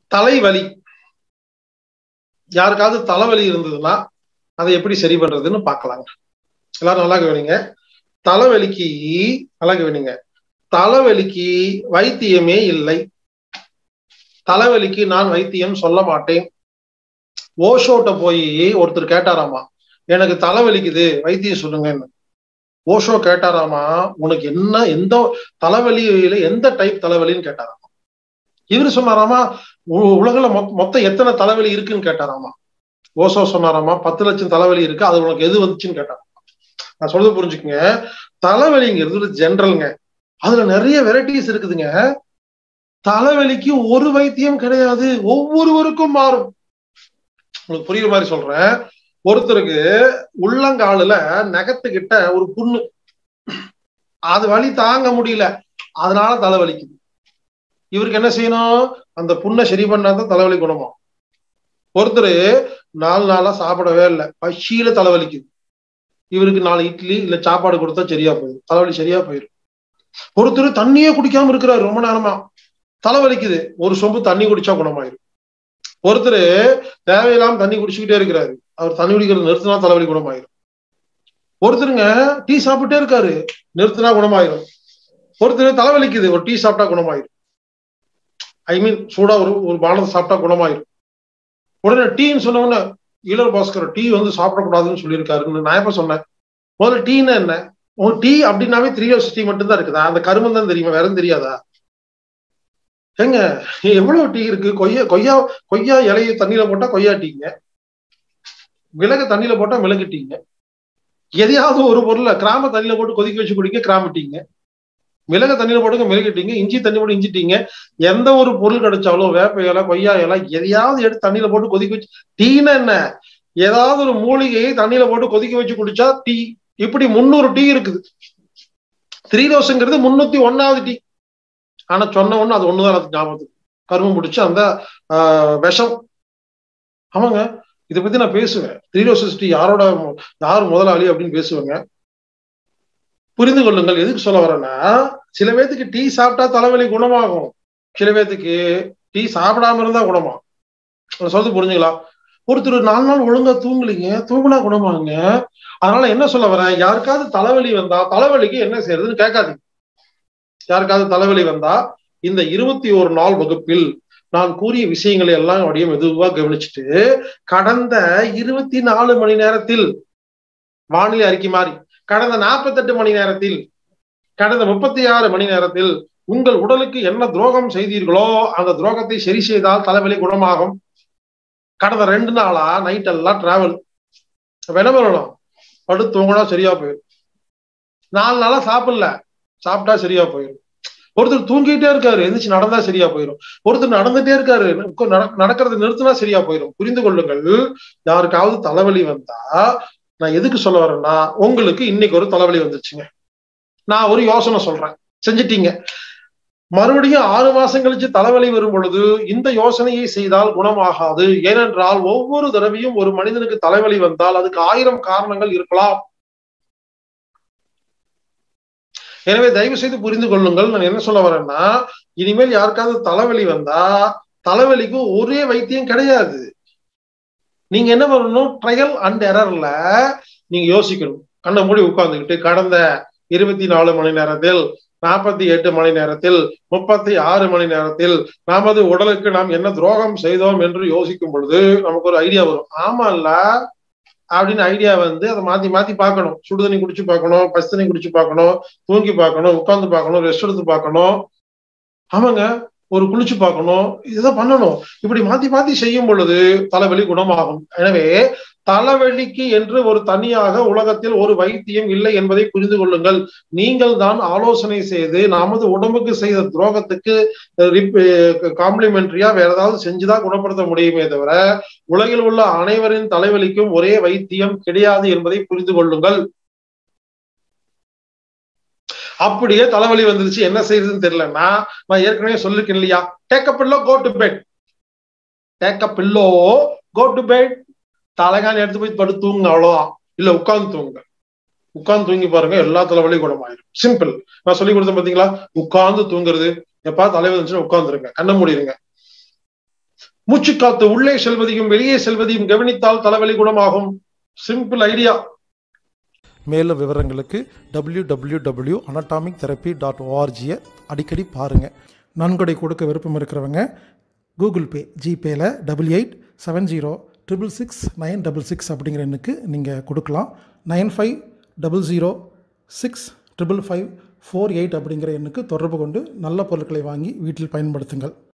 தலைவலி யாருக்காவது தலைவலி இருந்ததுன்னா அதை எப்படி சரி பண்றதுன்னு பார்க்கலாங்க எல்லாரும் நல்லா கவனிங்க தலைவலிக்கு நல்லா கவனிங்க தலைவலிக்கு வைத்தியமே இல்லை தலைவலிக்கு நான் வைத்தியம் சொல்ல மாட்டேன் ஓஷோட்ட போய் ஒருத்தர் கேட்டாராமா எனக்கு தலைவலிக்குது வைத்தியம் சொல்லுங்கன்னு ஓஷோ கேட்டாராமா உனக்கு என்ன எந்த தலைவலியில எந்த டைப் தலைவலின்னு கேட்டாராமா இவரு சொன்னாராமா உலகில மொத்தம் எத்தனை தலைவலி இருக்குன்னு கேட்டாராமா ஓசோ சொன்னாராமா பத்து லட்சம் தலைவலி இருக்கு அது உனக்கு எது வந்துச்சுன்னு கேட்டாராமா நான் சொல்றது புரிஞ்சுக்குங்க தலைவலிங்கிறது ஜென்ரலுங்க அதுல நிறைய வெரைட்டிஸ் இருக்குதுங்க தலைவலிக்கு ஒரு வைத்தியம் கிடையாது ஒவ்வொருவருக்கும் மாறும் உங்களுக்கு புரியுற மாதிரி சொல்றேன் ஒருத்தருக்கு உள்ளங்காலுல நகத்துக்கிட்ட ஒரு புண்ணு அது வலி தாங்க முடியல அதனால தலைவலிக்குது இவருக்கு என்ன செய்யணும் அந்த புண்ணை சரி பண்ணாதான் தலைவலி குணமா ஒருத்தர் நாலு நாளா சாப்பிடவே இல்லை பசியில தலைவலிக்குது இவருக்கு நாலு இட்லி இல்ல சாப்பாடு கொடுத்தா சரியா போயிடும் தலைவலி சரியா போயிடும் ஒருத்தர் தண்ணியே குடிக்காம இருக்கிறாரு ரொம்ப நேரமா தலைவலிக்குது ஒரு சொம்பு தண்ணி குடிச்சா குணமாயிரும் ஒருத்தர் தேவையில்லாம தண்ணி குடிச்சுக்கிட்டே இருக்கிறாரு அவர் தண்ணி குடிக்கிறது நிறுத்தினா தலைவலி குணமாயிரும் ஒருத்தருங்க டீ சாப்பிட்டே இருக்காரு நிறுத்தினா குணமாயிரும் ஒருத்தர் தலைவலிக்குது ஒரு டீ சாப்பிட்டா குணமாயிரும் ஐ மீன் சூடா ஒரு ஒரு பானத்தை சாப்பிட்டா குணமாயிரும் உடனே டீன்னு சொன்னவொடனே ஈழர் பாஸ்கர் டீ வந்து சாப்பிடக்கூடாதுன்னு சொல்லியிருக்காருன்னு நான் எப்ப சொன்னேன் முதல்ல டீன்னா என்ன உங்க டீ அப்படின்னாவே த்ரீ ஹவர்ஸ் டீ மட்டும் தான் இருக்குதா அந்த கருமம் தான் தெரியுமா வேற தெரியாதா ஏங்க எவ்வளவு டீ இருக்கு கொய்யா கொய்யா கொய்யா இலையை தண்ணியில போட்டா கொய்யா டீங்க மிளகு தண்ணியில போட்டா மிளகு டீங்க எதையாவது ஒரு பொருளை கிராம தண்ணியில போட்டு கொதிக்க வச்சு குடிக்க கிராம டீங்க மிளகு தண்ணியில போட்டுங்க மிளகு டீங்க இஞ்சி தண்ணி போட்டு இஞ்சி டீங்க எந்த ஒரு பொருள் கிடைச்சாலும் வேப்ப இலை கொய்யா இலை எதையாவது எடுத்து தண்ணியில போட்டு கொதிக்க வச்சு டீனா என்ன ஏதாவது ஒரு மூலிகையை தண்ணியில போட்டு கொதிக்க வச்சு குடிச்சா டீ இப்படி முன்னூறு டீ இருக்குது த்ரீ ரோஸ்ங்கிறது முன்னூத்தி ஒன்னாவது டீ ஆனா சொன்ன ஒண்ணு அது ஒண்ணுதான் அது ஞாபகத்துக்கு கரும்பு முடிச்சு அந்த விஷம் ஆமாங்க இதை பத்தி நான் பேசுவேன் த்ரீ ரோசஸ் டீ யாரோட யார் முதலாளி அப்படின்னு பேசுவேங்க புரிந்து கொள்ளுங்கள் எதுக்கு சொல்ல வரேன்னா சில பேத்துக்கு டீ சாப்பிட்டா தலைவலி குணமாகும் சில பேத்துக்கு டீ சாப்பிடாம இருந்தா குணமாகும் சொல்றது புரிஞ்சுங்களா ஒருத்தர் நாலு நாள் ஒழுங்கா தூங்கலீங்க தூங்குனா குணமாகுங்க அதனால என்ன சொல்ல வரேன் யாருக்காவது தலைவலி வந்தா தலைவலிக்கு என்ன செய்யறதுன்னு கேட்காதீங்க யாருக்காவது தலைவலி வந்தா இந்த இருபத்தி ஒரு நாள் வகுப்பில் நான் கூறிய விஷயங்களை எல்லாம் அப்படியே மெதுவா கவனிச்சுட்டு கடந்த இருபத்தி நாலு மணி நேரத்தில் வானிலை அறிக்கை மாறி கடந்த நாற்பத்தெட்டு மணி நேரத்தில் கடந்த முப்பத்தி ஆறு மணி நேரத்தில் உங்கள் உடலுக்கு என்ன துரோகம் செய்தீர்களோ அந்த துரோகத்தை சரி செய்தால் தலைவலி குணமாகும் கடந்த ரெண்டு நாளா நைட் எல்லாம் டிராவல் அப்ப என்ன பண்ணணும் படுத்து தூங்கினா சரியா போயிடும் நாலு நாளா சாப்பிடல சாப்பிட்டா சரியா போயிடும் ஒருத்தர் தூங்கிட்டே இருக்காரு எந்திரிச்சு நடந்தா சரியா போயிடும் ஒருத்தர் நடந்துட்டே இருக்காரு நடக்கிறது நிறுத்தினா சரியா போயிடும் புரிந்து கொள்ளுங்கள் யாருக்காவது தலைவலி வந்தா நான் எதுக்கு சொல்ல வரேன்னா உங்களுக்கு இன்னைக்கு ஒரு தலைவலி வந்துச்சுங்க நான் ஒரு யோசனை சொல்றேன் செஞ்சிட்டீங்க மறுபடியும் ஆறு மாசம் கழிச்சு தலைவலி வரும் பொழுது இந்த யோசனையை செய்தால் குணமாகாது ஏனென்றால் ஒவ்வொரு தடவையும் ஒரு மனிதனுக்கு தலைவலி வந்தால் அதுக்கு ஆயிரம் காரணங்கள் இருக்கலாம் எனவே தயவு செய்து புரிந்து கொள்ளுங்கள் நான் என்ன சொல்ல வரேன்னா இனிமேல் யாருக்காவது தலைவலி வந்தா தலைவலிக்கு ஒரே வைத்தியம் கிடையாது நீங்க என்ன பண்ணணும் ட்ரையல் அண்ட் எரர்ல நீங்க யோசிக்கணும் கண்ணை மூடி உட்கார்ந்துக்கிட்டு கடந்த இருபத்தி நாலு மணி நேரத்தில் நாற்பத்தி எட்டு மணி நேரத்தில் முப்பத்தி ஆறு மணி நேரத்தில் நமது உடலுக்கு நாம் என்ன துரோகம் செய்தோம் என்று யோசிக்கும் பொழுது நமக்கு ஒரு ஐடியா வரும் ஆமா இல்ல அப்படின்னு ஐடியா வந்து அதை மாத்தி மாத்தி பார்க்கணும் சுடு தண்ணி குடிச்சு பார்க்கணும் பசு தண்ணி குடிச்சு பார்க்கணும் தூங்கி பார்க்கணும் உட்காந்து பார்க்கணும் ரெஸ்ட் எடுத்து பார்க்கணும் ஆமாங்க ஒரு குளிச்சு பார்க்கணும் இதை பண்ணணும் இப்படி மாத்தி மாத்தி செய்யும் பொழுது தலைவலி குணமாகும் எனவே தலைவலிக்கு என்று ஒரு தனியாக உலகத்தில் ஒரு வைத்தியம் இல்லை என்பதை புரிந்து கொள்ளுங்கள் நீங்கள் தான் ஆலோசனை செய்து நமது உடம்புக்கு செய்த துரோகத்துக்கு காம்ப்ளிமெண்ட்ரியா வேற ஏதாவது செஞ்சுதான் குணப்படுத்த முடியுமே தவிர உலகில் உள்ள அனைவரின் தலைவலிக்கும் ஒரே வைத்தியம் கிடையாது என்பதை புரிந்து கொள்ளுங்கள் அப்படியே தலைவலி வந்துருச்சு என்ன செய்யுதுன்னு தெரியலன்னா நான் ஏற்கனவே சொல்லிருக்கேன் இல்லையா take pillow go to bed take pillow go to bed தலைகாணி எடுத்து போய் படுத்து தூங்க அவ்வளவுதான் இல்ல உட்கார்ந்து தூங்க உட்கார்ந்து தூங்கி பாருங்க எல்லா தலைவலியும் குணமாயிரும் சிம்பிள் நான் சொல்லி கொடுத்தேன் பாத்தீங்களா உட்கார்ந்து தூங்குறது எப்பா தலைவலி வந்துச்சுன்னா உட்கார்ந்துருங்க கண்ண மூடிடுங்க மூச்சு காத்து உள்ளே செல்வதையும் வெளியே செல்வதையும் கவனித்தால் தலைவலி குணமாகும் சிம்பிள் ஐடியா மேலும் விவரங்களுக்கு W W W anatomic therapy dot ஓஆர்ஜியை அடிக்கடி பாருங்கள் நன்கொடை கொடுக்க விருப்பம் இருக்கிறவங்க கூகுள் பே ஜிபேயில் double eight seven zero triple six nine double six அப்படிங்கிற எண்ணுக்கு நீங்கள் கொடுக்கலாம் nine five double zero six triple five four eight அப்படிங்கிற எண்ணுக்கு தொடர்பு கொண்டு நல்ல பொருட்களை வாங்கி வீட்டில் பயன்படுத்துங்கள்